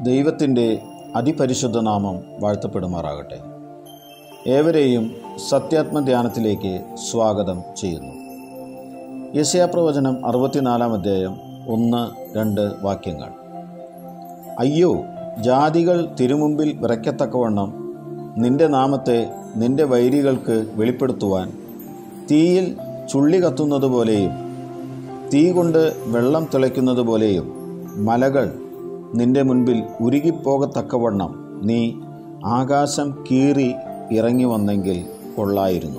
ദൈവത്തിൻ്റെ അതിപരിശുദ്ധ നാമം വാഴ്ത്തപ്പെടുമാറാകട്ടെ ഏവരെയും സത്യാത്മധ്യാനത്തിലേക്ക് സ്വാഗതം ചെയ്യുന്നു യശയാപ്രവചനം അറുപത്തിനാലാം അധ്യായം ഒന്ന് രണ്ട് വാക്യങ്ങൾ അയ്യോ ജാതികൾ തിരുമുമ്പിൽ വിറയ്ക്കത്തക്കവണ്ണം നിന്റെ നാമത്തെ നിന്റെ വൈരികൾക്ക് വെളിപ്പെടുത്തുവാൻ തീയിൽ ചുള്ളി കത്തുന്നത് പോലെയും തീ കൊണ്ട് വെള്ളം തിളയ്ക്കുന്നത് പോലെയും മലകൾ നിന്റെ മുൻപിൽ ഉരുകിപ്പോകത്തക്കവണ്ണം നീ ആകാശം കീറി ഇറങ്ങി വന്നെങ്കിൽ കൊള്ളായിരുന്നു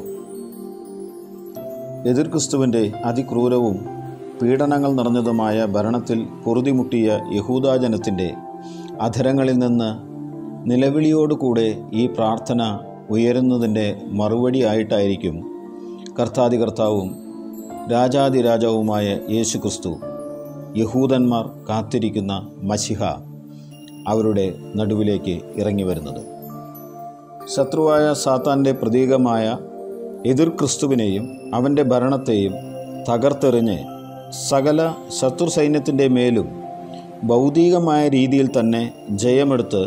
എതിർ ക്രിസ്തുവിൻ്റെ അതിക്രൂരവും പീഡനങ്ങൾ നിറഞ്ഞതുമായ ഭരണത്തിൽ പൊറുതിമുട്ടിയ യഹൂദാജനത്തിൻ്റെ അധരങ്ങളിൽ നിന്ന് നിലവിളിയോടുകൂടെ ഈ പ്രാർത്ഥന ഉയരുന്നതിൻ്റെ മറുപടിയായിട്ടായിരിക്കും കർത്താതി കർത്താവും രാജാതിരാജാവുമായ യേശു ക്രിസ്തു യഹൂദന്മാർ കാത്തിരിക്കുന്ന മഷിഹ അവരുടെ നടുവിലേക്ക് ഇറങ്ങി വരുന്നത് ശത്രുവായ സാത്താൻ്റെ പ്രതീകമായ എതിർ ക്രിസ്തുവിനെയും അവൻ്റെ ഭരണത്തെയും തകർത്തെറിഞ്ഞ് സകല ശത്രു സൈന്യത്തിൻ്റെ മേലും ഭൗതികമായ രീതിയിൽ തന്നെ ജയമെടുത്ത്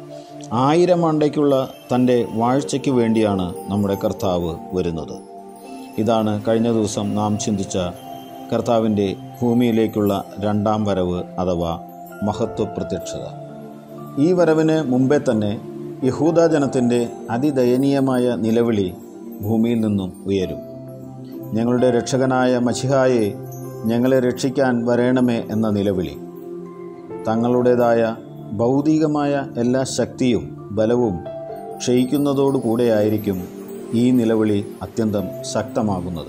ആയിരം ആണ്ടയ്ക്കുള്ള തൻ്റെ വാഴ്ചയ്ക്ക് വേണ്ടിയാണ് നമ്മുടെ കർത്താവ് വരുന്നത് ഇതാണ് കഴിഞ്ഞ ദിവസം നാം ചിന്തിച്ച കർത്താവിൻ്റെ ഭൂമിയിലേക്കുള്ള രണ്ടാം വരവ് അഥവാ മഹത്വ പ്രത്യക്ഷത ഈ വരവിന് മുമ്പേ തന്നെ യഹൂദ ജനത്തിൻ്റെ അതിദയനീയമായ നിലവിളി ഭൂമിയിൽ നിന്നും ഉയരും ഞങ്ങളുടെ രക്ഷകനായ മഷിഹായെ ഞങ്ങളെ രക്ഷിക്കാൻ വരേണമേ എന്ന നിലവിളി തങ്ങളുടേതായ ഭൗതികമായ എല്ലാ ശക്തിയും ബലവും ക്ഷയിക്കുന്നതോടുകൂടെയായിരിക്കും ഈ നിലവിളി അത്യന്തം ശക്തമാകുന്നത്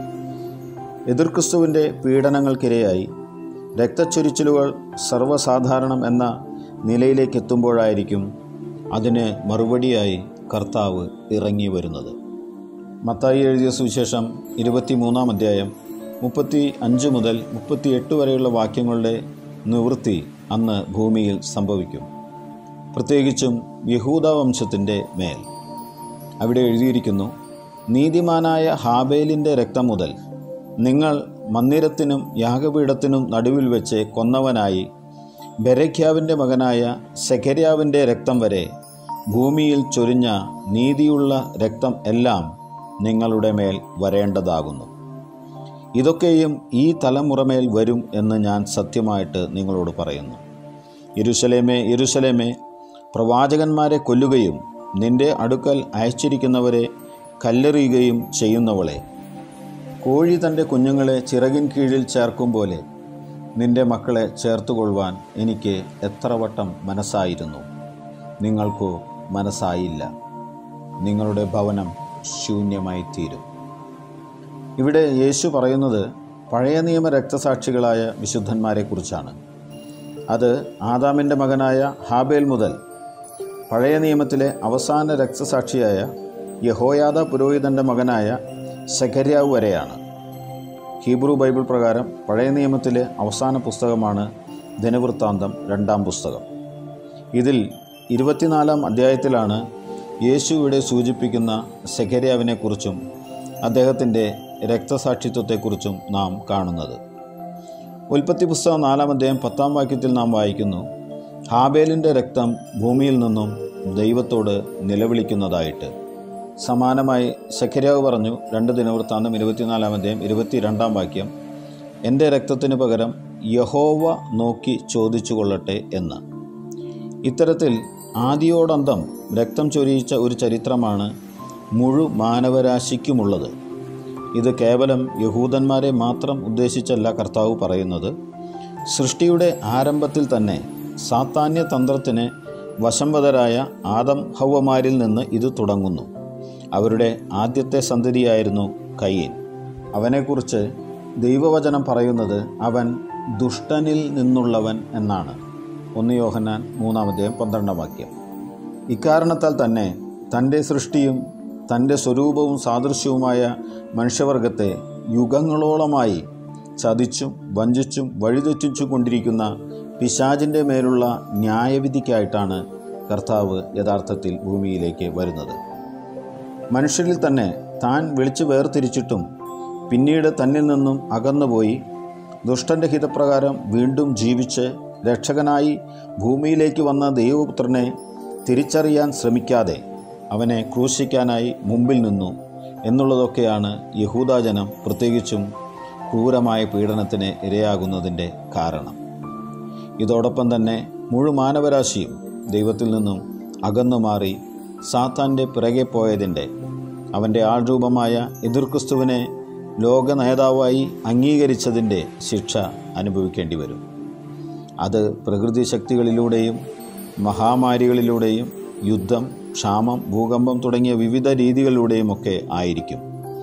എതിർക്രിസ്തുവിൻ്റെ പീഡനങ്ങൾക്കിരയായി രക്തച്ചൊരിച്ചിലുകൾ സർവ്വസാധാരണം എന്ന നിലയിലേക്ക് എത്തുമ്പോഴായിരിക്കും അതിന് മറുപടിയായി കർത്താവ് ഇറങ്ങി വരുന്നത് മത്തായി എഴുതിയ സുവിശേഷം ഇരുപത്തിമൂന്നാം അധ്യായം മുപ്പത്തി അഞ്ച് മുതൽ മുപ്പത്തിയെട്ട് വരെയുള്ള വാക്യങ്ങളുടെ നിവൃത്തി അന്ന് ഭൂമിയിൽ സംഭവിക്കും പ്രത്യേകിച്ചും യഹൂദ വംശത്തിൻ്റെ മേൽ അവിടെ എഴുതിയിരിക്കുന്നു നീതിമാനായ ഹാബേലിൻ്റെ രക്തം മുതൽ നിങ്ങൾ മന്ദിരത്തിനും യാഗപീഠത്തിനും നടുവിൽ വെച്ച് കൊന്നവനായി ബെരഖ്യാവിൻ്റെ മകനായ സെഖര്യാവിൻ്റെ രക്തം വരെ ഭൂമിയിൽ ചൊരിഞ്ഞ നീതിയുള്ള രക്തം എല്ലാം നിങ്ങളുടെ മേൽ വരേണ്ടതാകുന്നു ഇതൊക്കെയും ഈ തലമുറമേൽ വരും എന്ന് ഞാൻ സത്യമായിട്ട് നിങ്ങളോട് പറയുന്നു യെരുശലേമേ യെരുശലേമേ പ്രവാചകന്മാരെ കൊല്ലുകയും നിന്റെ അടുക്കൽ അയച്ചിരിക്കുന്നവരെ കല്ലെറിയുകയും ചെയ്യുന്നവളെ കോഴി തൻ്റെ കുഞ്ഞുങ്ങളെ ചിറകിൻ കീഴിൽ ചേർക്കും പോലെ നിന്റെ മക്കളെ ചേർത്തുകൊള്ളുവാൻ എനിക്ക് എത്ര വട്ടം മനസ്സായിരുന്നു നിങ്ങൾക്കോ മനസ്സായില്ല നിങ്ങളുടെ ഭവനം ശൂന്യമായി തീരും ഇവിടെ യേശു പറയുന്നത് പഴയ നിയമ രക്തസാക്ഷികളായ വിശുദ്ധന്മാരെക്കുറിച്ചാണ് അത് ആദാമിൻ്റെ മകനായ ഹാബേൽ മുതൽ പഴയ നിയമത്തിലെ അവസാന രക്തസാക്ഷിയായ യഹോയാദ പുരോഹിതൻ്റെ മകനായ സെഖര്യാവ് വരെയാണ് ഹീബ്രു ബൈബിൾ പ്രകാരം പഴയ നിയമത്തിലെ അവസാന പുസ്തകമാണ് ദിനവൃത്താന്തം രണ്ടാം പുസ്തകം ഇതിൽ ഇരുപത്തിനാലാം അധ്യായത്തിലാണ് യേശു ഇവിടെ സൂചിപ്പിക്കുന്ന സെഖര്യാവിനെക്കുറിച്ചും അദ്ദേഹത്തിൻ്റെ രക്തസാക്ഷിത്വത്തെക്കുറിച്ചും നാം കാണുന്നത് ഉൽപ്പത്തി പുസ്തകം നാലാം അധ്യായം പത്താം വാക്യത്തിൽ നാം വായിക്കുന്നു ഹാബേലിൻ്റെ രക്തം ഭൂമിയിൽ നിന്നും ദൈവത്തോട് നിലവിളിക്കുന്നതായിട്ട് സമാനമായി സഖര്യാവ് പറഞ്ഞു രണ്ട് ദിനവൃത്താന്തം ഇരുപത്തിനാലാം അധ്യായം ഇരുപത്തിരണ്ടാം വാക്യം എൻ്റെ രക്തത്തിന് പകരം യഹോവ നോക്കി ചോദിച്ചു കൊള്ളട്ടെ എന്ന് ഇത്തരത്തിൽ ആദിയോടന്തം രക്തം ചൊരിയിച്ച ഒരു ചരിത്രമാണ് മുഴു മാനവരാശിക്കുമുള്ളത് ഇത് കേവലം യഹൂദന്മാരെ മാത്രം ഉദ്ദേശിച്ചല്ല കർത്താവ് പറയുന്നത് സൃഷ്ടിയുടെ ആരംഭത്തിൽ തന്നെ സാത്താന്യ തന്ത്രത്തിന് വശംവതരായ ആദം ഹൗവമാരിൽ നിന്ന് ഇത് തുടങ്ങുന്നു അവരുടെ ആദ്യത്തെ സന്തതിയായിരുന്നു കയ്യൻ അവനെക്കുറിച്ച് ദൈവവചനം പറയുന്നത് അവൻ ദുഷ്ടനിൽ നിന്നുള്ളവൻ എന്നാണ് ഒന്ന് യോഹന്നാൻ മൂന്നാമധ്യായം പന്ത്രണ്ടാം വാക്യം ഇക്കാരണത്താൽ തന്നെ തൻ്റെ സൃഷ്ടിയും തൻ്റെ സ്വരൂപവും സാദൃശ്യവുമായ മനുഷ്യവർഗത്തെ യുഗങ്ങളോളമായി ചതിച്ചും വഞ്ചിച്ചും വഴിതെറ്റിച്ചു കൊണ്ടിരിക്കുന്ന പിശാചിൻ്റെ മേലുള്ള ന്യായവിധിക്കായിട്ടാണ് കർത്താവ് യഥാർത്ഥത്തിൽ ഭൂമിയിലേക്ക് വരുന്നത് മനുഷ്യരിൽ തന്നെ താൻ വിളിച്ചു വേർതിരിച്ചിട്ടും പിന്നീട് തന്നിൽ നിന്നും അകന്നുപോയി ദുഷ്ടൻ്റെ ഹിതപ്രകാരം വീണ്ടും ജീവിച്ച് രക്ഷകനായി ഭൂമിയിലേക്ക് വന്ന ദൈവപുത്രനെ തിരിച്ചറിയാൻ ശ്രമിക്കാതെ അവനെ ക്രൂശിക്കാനായി മുമ്പിൽ നിന്നു എന്നുള്ളതൊക്കെയാണ് യഹൂദാജനം പ്രത്യേകിച്ചും ക്രൂരമായ പീഡനത്തിന് ഇരയാകുന്നതിൻ്റെ കാരണം ഇതോടൊപ്പം തന്നെ മുഴുമാനവരാശിയും ദൈവത്തിൽ നിന്നും അകന്നു മാറി സാത്താൻ്റെ പിറകെ പോയതിൻ്റെ അവൻ്റെ ആൾരൂപമായ എതിർക്രിസ്തുവിനെ ലോക നേതാവായി അംഗീകരിച്ചതിൻ്റെ ശിക്ഷ അനുഭവിക്കേണ്ടി വരും അത് പ്രകൃതി ശക്തികളിലൂടെയും മഹാമാരികളിലൂടെയും യുദ്ധം ക്ഷാമം ഭൂകമ്പം തുടങ്ങിയ വിവിധ രീതികളിലൂടെയുമൊക്കെ ആയിരിക്കും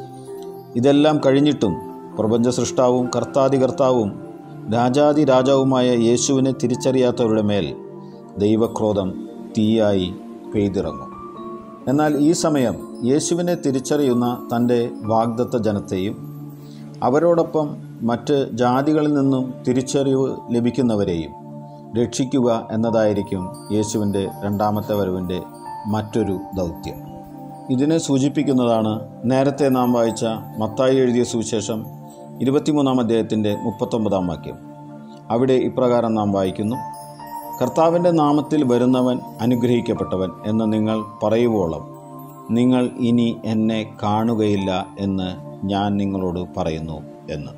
ഇതെല്ലാം കഴിഞ്ഞിട്ടും പ്രപഞ്ച സൃഷ്ടാവും കർത്താതികർത്താവും രാജാതി രാജാവുമായ യേശുവിനെ തിരിച്ചറിയാത്തവരുടെ മേൽ ദൈവക്രോധം തീയായി പെയ്തിറങ്ങും എന്നാൽ ഈ സമയം യേശുവിനെ തിരിച്ചറിയുന്ന തൻ്റെ വാഗ്ദത്ത ജനത്തെയും അവരോടൊപ്പം മറ്റ് ജാതികളിൽ നിന്നും തിരിച്ചറിവ് ലഭിക്കുന്നവരെയും രക്ഷിക്കുക എന്നതായിരിക്കും യേശുവിൻ്റെ രണ്ടാമത്തെ വരവിൻ്റെ മറ്റൊരു ദൗത്യം ഇതിനെ സൂചിപ്പിക്കുന്നതാണ് നേരത്തെ നാം വായിച്ച മത്തായി എഴുതിയ സുവിശേഷം ഇരുപത്തിമൂന്നാം അധ്യായത്തിൻ്റെ മുപ്പത്തൊമ്പതാം വാക്യം അവിടെ ഇപ്രകാരം നാം വായിക്കുന്നു കർത്താവിൻ്റെ നാമത്തിൽ വരുന്നവൻ അനുഗ്രഹിക്കപ്പെട്ടവൻ എന്ന് നിങ്ങൾ പറയുവോളം നിങ്ങൾ ഇനി എന്നെ കാണുകയില്ല എന്ന് ഞാൻ നിങ്ങളോട് പറയുന്നു എന്ന്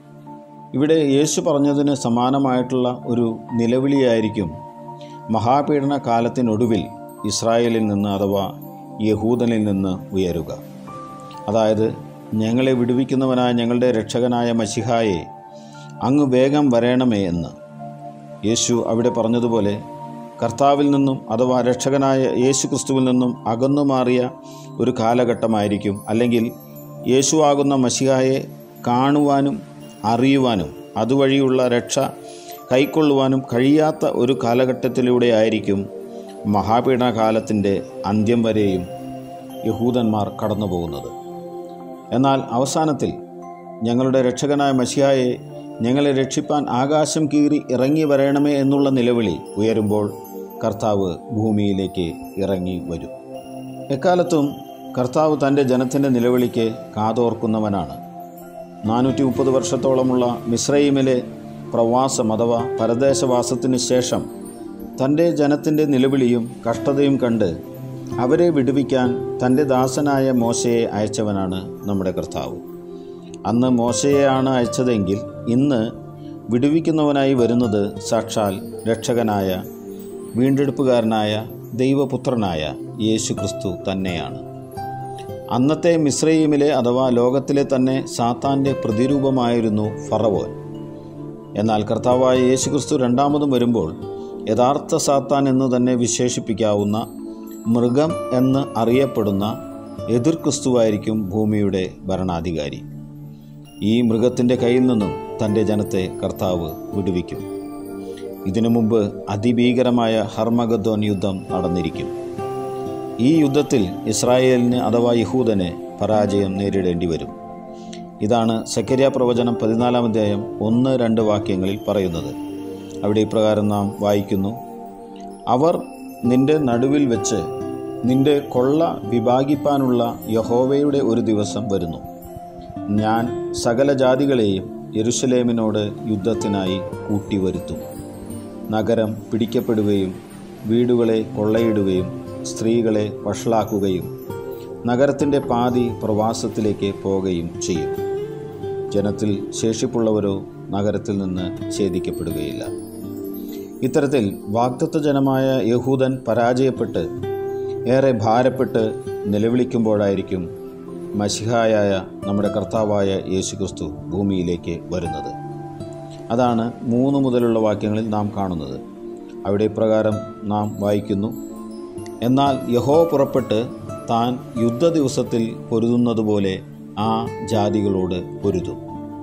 ഇവിടെ യേശു പറഞ്ഞതിന് സമാനമായിട്ടുള്ള ഒരു നിലവിളിയായിരിക്കും മഹാപീഡന കാലത്തിനൊടുവിൽ ഇസ്രായേലിൽ നിന്ന് അഥവാ യഹൂദനിൽ നിന്ന് ഉയരുക അതായത് ഞങ്ങളെ വിടുവിക്കുന്നവനായ ഞങ്ങളുടെ രക്ഷകനായ മഷിഹായെ അങ്ങ് വേഗം വരേണമേ എന്ന് യേശു അവിടെ പറഞ്ഞതുപോലെ കർത്താവിൽ നിന്നും അഥവാ രക്ഷകനായ യേശു ക്രിസ്തുവിൽ നിന്നും അകന്നു മാറിയ ഒരു കാലഘട്ടമായിരിക്കും അല്ലെങ്കിൽ യേശു ആകുന്ന മഷിഹായെ കാണുവാനും അറിയുവാനും അതുവഴിയുള്ള രക്ഷ കൈക്കൊള്ളുവാനും കഴിയാത്ത ഒരു കാലഘട്ടത്തിലൂടെ ആയിരിക്കും മഹാപീഡനകാലത്തിൻ്റെ അന്ത്യം വരെയും യഹൂദന്മാർ കടന്നു പോകുന്നത് എന്നാൽ അവസാനത്തിൽ ഞങ്ങളുടെ രക്ഷകനായ മഷിയായെ ഞങ്ങളെ രക്ഷിപ്പാൻ ആകാശം കീറി ഇറങ്ങി വരണമേ എന്നുള്ള നിലവിളി ഉയരുമ്പോൾ കർത്താവ് ഭൂമിയിലേക്ക് ഇറങ്ങി വരും എക്കാലത്തും കർത്താവ് തൻ്റെ ജനത്തിൻ്റെ നിലവിളിക്ക് കാതോർക്കുന്നവനാണ് നാനൂറ്റി മുപ്പത് വർഷത്തോളമുള്ള മിശ്രൈമിലെ പ്രവാസം അഥവാ പരദേശവാസത്തിന് ശേഷം തൻ്റെ ജനത്തിൻ്റെ നിലവിളിയും കഷ്ടതയും കണ്ട് അവരെ വിടുവിക്കാൻ തൻ്റെ ദാസനായ മോശയെ അയച്ചവനാണ് നമ്മുടെ കർത്താവ് അന്ന് മോശയെയാണ് അയച്ചതെങ്കിൽ ഇന്ന് വിടുവിക്കുന്നവനായി വരുന്നത് സാക്ഷാൽ രക്ഷകനായ വീണ്ടെടുപ്പുകാരനായ ദൈവപുത്രനായ യേശു ക്രിസ്തു തന്നെയാണ് അന്നത്തെ മിശ്രയീമിലെ അഥവാ ലോകത്തിലെ തന്നെ സാത്താൻ്റെ പ്രതിരൂപമായിരുന്നു ഫറവോൻ എന്നാൽ കർത്താവായ യേശുക്രിസ്തു രണ്ടാമതും വരുമ്പോൾ യഥാർത്ഥ സാത്താൻ എന്ന് തന്നെ വിശേഷിപ്പിക്കാവുന്ന മൃഗം എന്ന് അറിയപ്പെടുന്ന എതിർ ക്രിസ്തുവായിരിക്കും ഭൂമിയുടെ ഭരണാധികാരി ഈ മൃഗത്തിൻ്റെ കയ്യിൽ നിന്നും തൻ്റെ ജനത്തെ കർത്താവ് വിടുവിക്കും ഇതിനു മുമ്പ് അതിഭീകരമായ ഹർമഗദ്ദോൻ യുദ്ധം നടന്നിരിക്കും ഈ യുദ്ധത്തിൽ ഇസ്രായേലിന് അഥവാ യഹൂദന് പരാജയം നേരിടേണ്ടി വരും ഇതാണ് സക്കരിയ പ്രവചനം പതിനാലാം അധ്യായം ഒന്ന് രണ്ട് വാക്യങ്ങളിൽ പറയുന്നത് അവിടെ ഇപ്രകാരം നാം വായിക്കുന്നു അവർ നിന്റെ നടുവിൽ വെച്ച് നിന്റെ കൊള്ള വിഭാഗിപ്പാനുള്ള യഹോവയുടെ ഒരു ദിവസം വരുന്നു ഞാൻ സകല ജാതികളെയും യെരുശലേമിനോട് യുദ്ധത്തിനായി കൂട്ടിവരുത്തും നഗരം പിടിക്കപ്പെടുകയും വീടുകളെ കൊള്ളയിടുകയും സ്ത്രീകളെ വഷളാക്കുകയും നഗരത്തിൻ്റെ പാതി പ്രവാസത്തിലേക്ക് പോവുകയും ചെയ്യും ജനത്തിൽ ശേഷിപ്പുള്ളവരോ നഗരത്തിൽ നിന്ന് ഛേദിക്കപ്പെടുകയില്ല ഇത്തരത്തിൽ വാഗ്ദത്ത ജനമായ യഹൂദൻ പരാജയപ്പെട്ട് ഏറെ ഭാരപ്പെട്ട് നിലവിളിക്കുമ്പോഴായിരിക്കും മഷിഹായായ നമ്മുടെ കർത്താവായ യേശുക്രിസ്തു ഭൂമിയിലേക്ക് വരുന്നത് അതാണ് മൂന്ന് മുതലുള്ള വാക്യങ്ങളിൽ നാം കാണുന്നത് അവിടെ ഇപ്രകാരം നാം വായിക്കുന്നു എന്നാൽ യഹോ പുറപ്പെട്ട് താൻ യുദ്ധ ദിവസത്തിൽ പൊരുതുന്നതുപോലെ ആ ജാതികളോട് പൊരുതും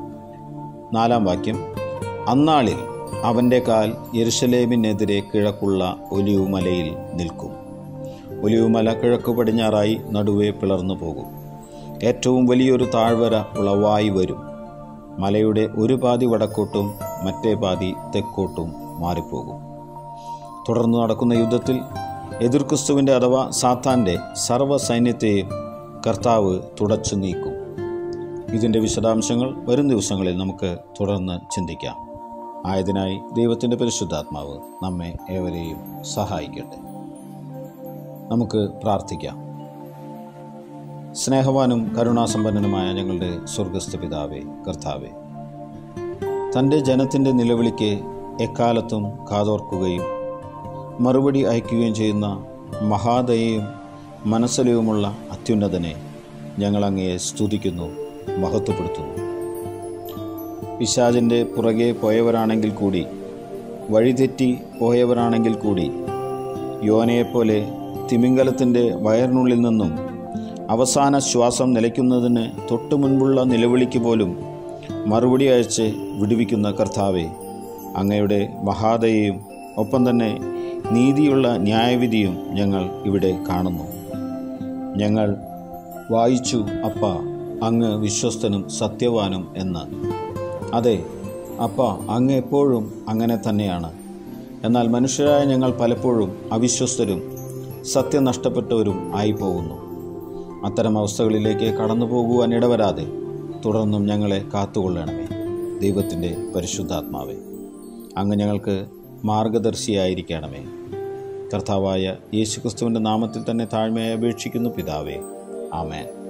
നാലാം വാക്യം അന്നാളിൽ അവൻ്റെ കാൽ യെരുശലേമിനെതിരെ കിഴക്കുള്ള ഒലിവുമലയിൽ നിൽക്കും ഒലിവുമല കിഴക്കു പടിഞ്ഞാറായി നടുവേ പിളർന്നു പോകും ഏറ്റവും വലിയൊരു താഴ്വര ഉളവായി വരും മലയുടെ ഒരു പാതി വടക്കോട്ടും മറ്റേ പാതി തെക്കോട്ടും മാറിപ്പോകും തുടർന്ന് നടക്കുന്ന യുദ്ധത്തിൽ എതിർക്രിസ്തുവിൻ്റെ അഥവാ സാത്താൻ്റെ സർവ്വ സൈന്യത്തെയും കർത്താവ് തുടച്ചു നീക്കും ഇതിൻ്റെ വിശദാംശങ്ങൾ വരും ദിവസങ്ങളിൽ നമുക്ക് തുടർന്ന് ചിന്തിക്കാം ആയതിനായി ദൈവത്തിൻ്റെ പരിശുദ്ധാത്മാവ് നമ്മെ ഏവരെയും സഹായിക്കട്ടെ നമുക്ക് പ്രാർത്ഥിക്കാം സ്നേഹവാനും കരുണാസമ്പന്നനുമായ ഞങ്ങളുടെ സ്വർഗസ്ഥ പിതാവേ കർത്താവേ തൻ്റെ ജനത്തിൻ്റെ നിലവിളിക്ക് എക്കാലത്തും കാതോർക്കുകയും മറുപടി അയക്കുകയും ചെയ്യുന്ന മഹാദയയും മനസ്സലിവുമുള്ള അത്യുന്നതനെ ഞങ്ങളങ്ങയെ സ്തുതിക്കുന്നു മഹത്വപ്പെടുത്തുന്നു പിശാചിൻ്റെ പുറകെ പോയവരാണെങ്കിൽ കൂടി വഴിതെറ്റി പോയവരാണെങ്കിൽ കൂടി യോനയെപ്പോലെ തിമിംഗലത്തിൻ്റെ വയറിനുള്ളിൽ നിന്നും അവസാന ശ്വാസം നിലയ്ക്കുന്നതിന് തൊട്ടു മുൻപുള്ള നിലവിളിക്ക് പോലും മറുപടി അയച്ച് വിടുവിക്കുന്ന കർത്താവെ അങ്ങയുടെ മഹാദയയും ഒപ്പം തന്നെ നീതിയുള്ള ന്യായവിധിയും ഞങ്ങൾ ഇവിടെ കാണുന്നു ഞങ്ങൾ വായിച്ചു അപ്പ അങ്ങ് വിശ്വസ്തനും സത്യവാനും എന്ന് അതെ അപ്പ അങ്ങ് എപ്പോഴും അങ്ങനെ തന്നെയാണ് എന്നാൽ മനുഷ്യരായ ഞങ്ങൾ പലപ്പോഴും അവിശ്വസ്തരും സത്യം നഷ്ടപ്പെട്ടവരും ആയിപ്പോകുന്നു അത്തരം അവസ്ഥകളിലേക്ക് കടന്നു പോകുവാൻ ഇടവരാതെ തുടർന്നും ഞങ്ങളെ കാത്തുകൊള്ളണമേ ദൈവത്തിൻ്റെ പരിശുദ്ധാത്മാവേ അങ്ങ് ഞങ്ങൾക്ക് മാർഗദർശിയായിരിക്കണമേ കർത്താവായ യേശുക്രിസ്തുവിൻ്റെ നാമത്തിൽ തന്നെ താഴ്മയായി അപേക്ഷിക്കുന്നു പിതാവേ ആമേൻ